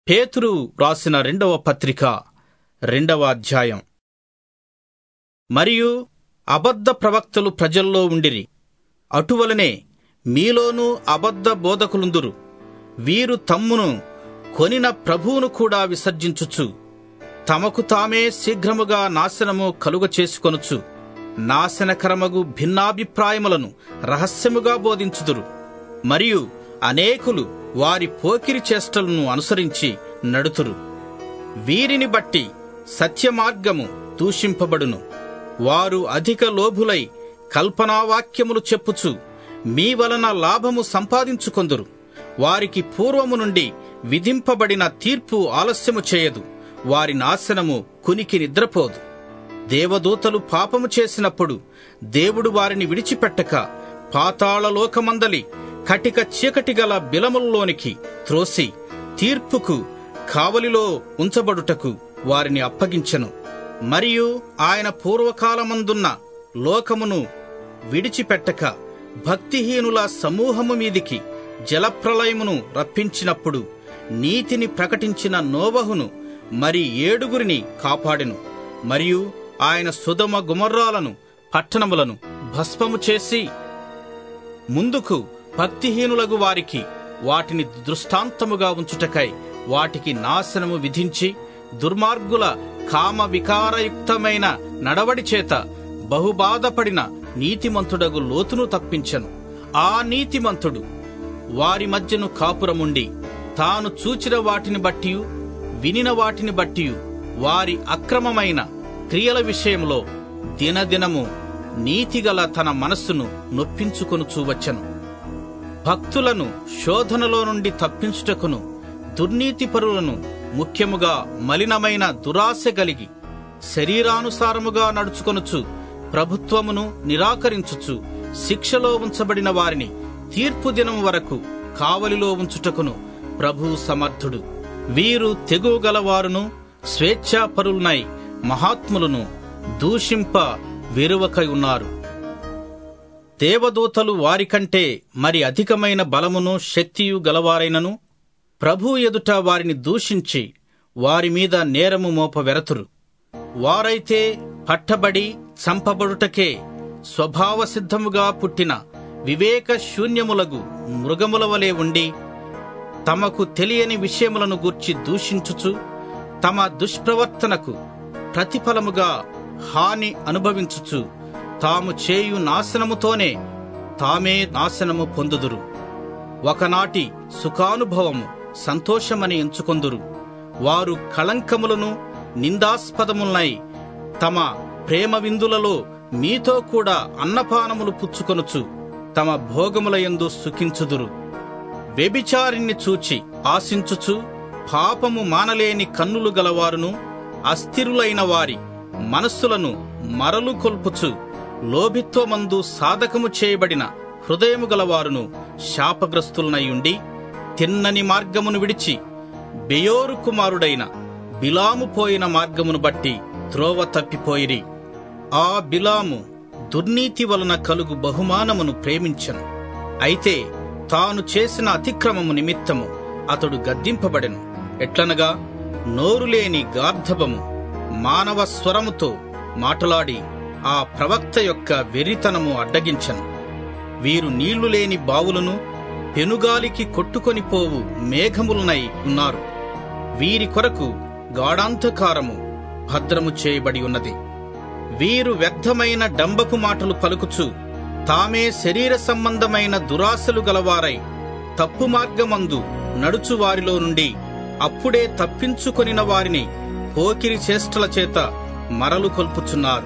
పేతురు రాసిన రెండవ పత్రిక రెండవ అధ్యాయం మరియు అబద్ధ ప్రవక్తలు ప్రజల్లో ఉండిరి అటువలనే మీలోనూ అబద్ధ బోధకులుందురు వీరు తమ్మును కొనిన ప్రభువును కూడా విసర్జించుచు తమకు తామే శీఘ్రముగా నాశనము కలుగ చేసుకొనుచు నాశనకరమగు భిన్నాభిప్రాయములను రహస్యముగా బోధించుదురు మరియు అనేకులు వారి పోకిరి చేష్టలను అనుసరించి నడుతురు వీరిని బట్టి సత్యమార్గము దూషింపబడును వారు అధిక లోభులై కల్పనావాక్యములు చెప్పుచు మీ వలన లాభము సంపాదించుకొందురు వారికి పూర్వము నుండి విధింపబడిన తీర్పు ఆలస్యము చేయదు వారి నాశనము కునికి నిద్రపోదు దేవదూతలు పాపము చేసినప్పుడు దేవుడు వారిని విడిచిపెట్టక పాతాళలోకమందలి కటిక చీకటి గల బిలముల్లోనికి త్రోసి తీర్పుకు కావలిలో ఉంచబడుటకు వారిని అప్పగించెను మరియు ఆయన పూర్వకాలమందున్న లోకమును విడిచిపెట్టక భక్తిహీనుల సమూహము మీదికి జలప్రలయమును రప్పించినప్పుడు నీతిని ప్రకటించిన నోవహును మరి ఏడుగురిని కాపాడెను మరియు ఆయన సుధమ గుమర్రాలను పట్టణములను భస్మము చేసి ముందుకు భక్తిహీనులగు వారికి వాటిని దృష్టాంతముగా ఉంచుటకై వాటికి నాశనము విధించి దుర్మార్గుల కామ వికారయుక్తమైన నడవడి చేత బహుబాధపడిన నీతిమంతుడగు లోతును తప్పించెను ఆ నీతిమంతుడు వారి మధ్యను కాపురముండి తాను చూచిన వాటిని బట్టి వినిన వాటిని బట్టి వారి అక్రమమైన క్రియల విషయంలో దినదినము నీతిగల తన మనస్సును నొప్పించుకొనుచూ వచ్చెను భక్తులను శోధనలో నుండి తప్పించుటకును దుర్నీతిపరులను ముఖ్యముగా మలినమైన దురాశ కలిగి శరీరానుసారముగా నడుచుకొనుచు ప్రభుత్వమును నిరాకరించుచు శిక్షలో ఉంచబడిన వారిని తీర్పు దినం వరకు కావలిలో ఉంచుటకును ప్రభు సమర్థుడు వీరు తెగువ గలవారును స్వేచ్ఛాపరులనై మహాత్ములను దూషింప వెరువకై ఉన్నారు దేవదూతలు వారికంటే మరి అధికమైన బలమును శక్తియు గలవారైనను ప్రభు ఎదుట వారిని దూషించి వారి మీద నేరము మోప వెరతురు వారైతే పట్టబడి చంపబడుటకే స్వభావసిద్ధముగా పుట్టిన వివేక శూన్యములగు మృగముల వలె ఉండి తమకు తెలియని విషయములను గూర్చి దూషించుచు తమ దుష్ప్రవర్తనకు ప్రతిఫలముగా హాని అనుభవించుచు తాము చేయు నాశనముతోనే తామే నాశనము పొందుదురు ఒకనాటి సుఖానుభవము సంతోషమని ఎంచుకొందురు వారు కళంకములను నిందాస్పదములనై తమ ప్రేమ విందులలో మీతో కూడా అన్నపానములు పుచ్చుకొనుచు తమ భోగములయందు సుఖించుదురు వ్యభిచారిని చూచి ఆశించుచు పాపము మానలేని కన్నులు గలవారును అస్థిరులైన వారి మనస్సులను మరలు కొల్పుచు లోభిత్వమందు సాధకము చేయబడిన హృదయము గలవారును శాపగ్రస్తులనయుండి తిన్నని మార్గమును విడిచి బెయోరు కుమారుడైన బిలాము పోయిన మార్గమును బట్టి త్రోవ తప్పిపోయిరి ఆ బిలాము దుర్నీతి వలన కలుగు బహుమానమును ప్రేమించను అయితే తాను చేసిన అతిక్రమము నిమిత్తము అతడు గద్దింపబడెను ఎట్లనగా నోరులేని గార్ధబము మానవ స్వరముతో మాటలాడి ఆ ప్రవక్త యొక్క వెర్రితనము అడ్డగించను వీరు నీళ్లు లేని బావులను పెనుగాలికి కొట్టుకొని పోవు మేఘములనై ఉన్నారు వీరి కొరకు గాఢాంధకారము భద్రము చేయబడి ఉన్నది వీరు వ్యర్థమైన డంబపు మాటలు పలుకుచు తామే శరీర సంబంధమైన దురాశలు గలవారై తప్పు మార్గమందు నడుచు వారిలో నుండి అప్పుడే తప్పించుకొనిన వారిని పోకిరి చేష్టల చేత మరలు కొల్పుచున్నారు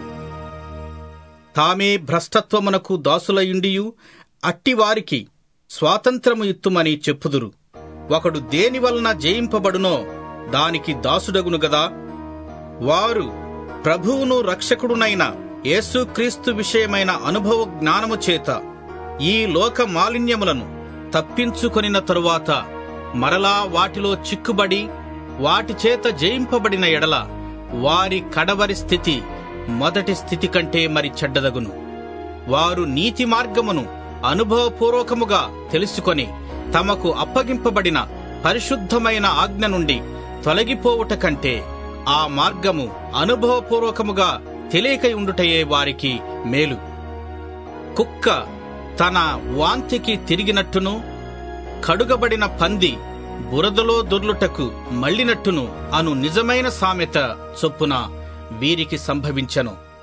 తామే భ్రష్టత్వమునకు దాసులయుండియు అట్టివారికి స్వాతంత్రము ఇత్తుమని చెప్పుదురు ఒకడు దేని వలన జయింపబడునో దానికి దాసుడగును గదా వారు ప్రభువును రక్షకుడునైన యేసుక్రీస్తు విషయమైన అనుభవ జ్ఞానము చేత ఈ లోక మాలిన్యములను తప్పించుకొనిన తరువాత మరలా వాటిలో చిక్కుబడి వాటి చేత జయింపబడిన ఎడల వారి కడవరి స్థితి మొదటి స్థితి కంటే మరి చెడ్డదగును వారు నీతి మార్గమును అనుభవపూర్వకముగా తెలుసుకొని తమకు అప్పగింపబడిన పరిశుద్ధమైన ఆజ్ఞ నుండి తొలగిపోవుట కంటే ఆ మార్గము అనుభవపూర్వకముగా తెలియకై ఉండుటయే వారికి మేలు కుక్క తన వాంతికి తిరిగినట్టును కడుగబడిన పంది బురదలో దొర్లుటకు మళ్ళినట్టును అను నిజమైన సామెత చొప్పున వీరికి సంభవించెను